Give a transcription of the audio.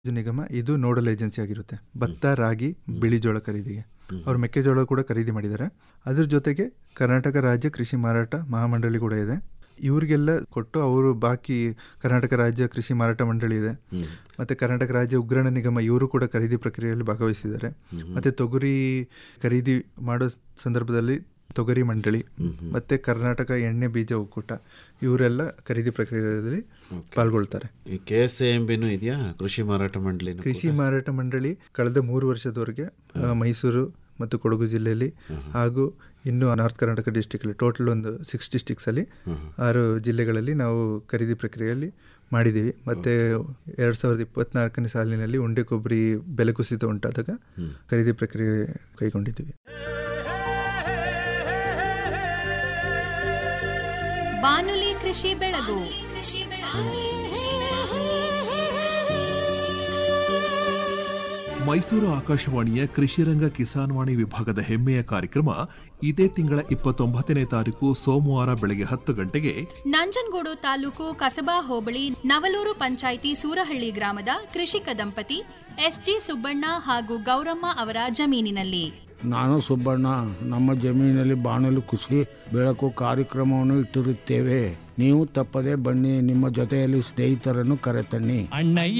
ನಿಗಮ ಇದು nodal agency ಆಗಿರುತ್ತೆ ಭತ್ತ ರಾಗಿ ಬಿಳಿ ಜೋಳ ಖರೀದಿಗೆ ಅವರು ಮೆಕ್ಕೆಜೋಳ ಕೂಡ ಖರೀದಿ ಮಾಡಿದ್ದಾರೆ ಅದ್ರ ಜೊತೆಗೆ ಕರ್ನಾಟಕ ರಾಜ್ಯ ಕೃಷಿ ಮಾರಾಟ ಮಹಾಮಂಡಳಿ ಕೂಡ ಇದೆ ಇವ್ರಿಗೆಲ್ಲ ಕೊಟ್ಟು ಅವರು ಬಾಕಿ ಕರ್ನಾಟಕ ರಾಜ್ಯ ಕೃಷಿ ಮಾರಾಟ ಮಂಡಳಿ ಇದೆ ಮತ್ತೆ ಕರ್ನಾಟಕ ರಾಜ್ಯ ಉಗ್ರಾಣ ನಿಗಮ ಇವರು ಕೂಡ ಖರೀದಿ ಪ್ರಕ್ರಿಯೆಯಲ್ಲಿ ಭಾಗವಹಿಸಿದ್ದಾರೆ ಮತ್ತೆ ತೊಗರಿ ಖರೀದಿ ಮಾಡೋ ಸಂದರ್ಭದಲ್ಲಿ ತೊಗರಿ ಮಂಡಳಿ ಮತ್ತೆ ಕರ್ನಾಟಕ ಎಣ್ಣೆ ಬೀಜ ಒಕ್ಕೂಟ ಇವರೆಲ್ಲ ಖರೀದಿ ಪ್ರಕ್ರಿಯೆಯಲ್ಲಿ ಪಾಲ್ಗೊಳ್ತಾರೆ ಈ ಕೆ ಎಸ್ ಎಂ ಬಿನೂ ಇದೆಯಾ ಕೃಷಿ ಮಾರಾಟ ಮಂಡಳಿ ಕೃಷಿ ಮಾರಾಟ ಮಂಡಳಿ ಕಳೆದ ಮೂರು ವರ್ಷದವರೆಗೆ ಆ, ಮೈಸೂರು ಮತ್ತು ಕೊಡಗು ಜಿಲ್ಲೆಯಲ್ಲಿ ಹಾಗೂ ಇನ್ನು ನಾರ್ತ್ ಕರ್ನಾಟಕ ಡಿಸ್ಟಿಕಲ್ಲಿ ಟೋಟಲ್ ಒಂದು ಸಿಕ್ಸ್ ಡಿಸ್ಟಿಕ್ಸಲ್ಲಿ ಆರು ಜಿಲ್ಲೆಗಳಲ್ಲಿ ನಾವು ಖರೀದಿ ಪ್ರಕ್ರಿಯೆಯಲ್ಲಿ ಮಾಡಿದ್ದೀವಿ ಮತ್ತು ಎರಡು ಸಾವಿರದ ಇಪ್ಪತ್ನಾಲ್ಕನೇ ಸಾಲಿನಲ್ಲಿ ಉಂಡೆ ಕೊಬ್ಬರಿ ಬೆಲೆ ಕುಸಿತ ಉಂಟಾದಾಗ ಖರೀದಿ ಪ್ರಕ್ರಿಯೆ ಕೈಗೊಂಡಿದ್ದೀವಿ ಬಾನುಲಿ ಕೃಷಿ ಬೆಳಗು ಮೈಸೂರು ಆಕಾಶವಾಣಿಯ ಕೃಷಿರಂಗ ಕಿಸಾನ್ವಾಣಿ ವಿಭಾಗದ ಹೆಮ್ಮೆಯ ಕಾರ್ಯಕ್ರಮ ಇದೇ ತಿಂಗಳ ಇಪ್ಪತ್ತೊಂಬತ್ತನೇ ತಾರೀಕು ಸೋಮವಾರ ಬೆಳಗ್ಗೆ ಹತ್ತು ಗಂಟೆಗೆ ನಂಜನಗೂಡು ತಾಲೂಕು ಕಸಬಾ ಹೋಬಳಿ ನವಲೂರು ಪಂಚಾಯಿತಿ ಸೂರಹಳ್ಳಿ ಗ್ರಾಮದ ಕೃಷಿಕ ದಂಪತಿ ಎಸ್ಜಿ ಸುಬ್ಬಣ್ಣ ಹಾಗೂ ಗೌರಮ್ಮ ಅವರ ಜಮೀನಿನಲ್ಲಿ ನಾನು ಸುಬ್ಬಣ್ಣ ನಮ್ಮ ಜಮೀನಲ್ಲಿ ಬಾಣಲು ಕೃಷಿ ಬೆಳಕು ಕಾರ್ಯಕ್ರಮವನ್ನು ಇಟ್ಟಿರುತ್ತೇವೆ ನೀವು ತಪ್ಪದೆ ಬನ್ನಿ ನಿಮ್ಮ ಜೊತೆಯಲ್ಲಿ ಸ್ನೇಹಿತರನ್ನು ಕರೆತನ್ನಿ ಅಣ್ಣಯ್ಯ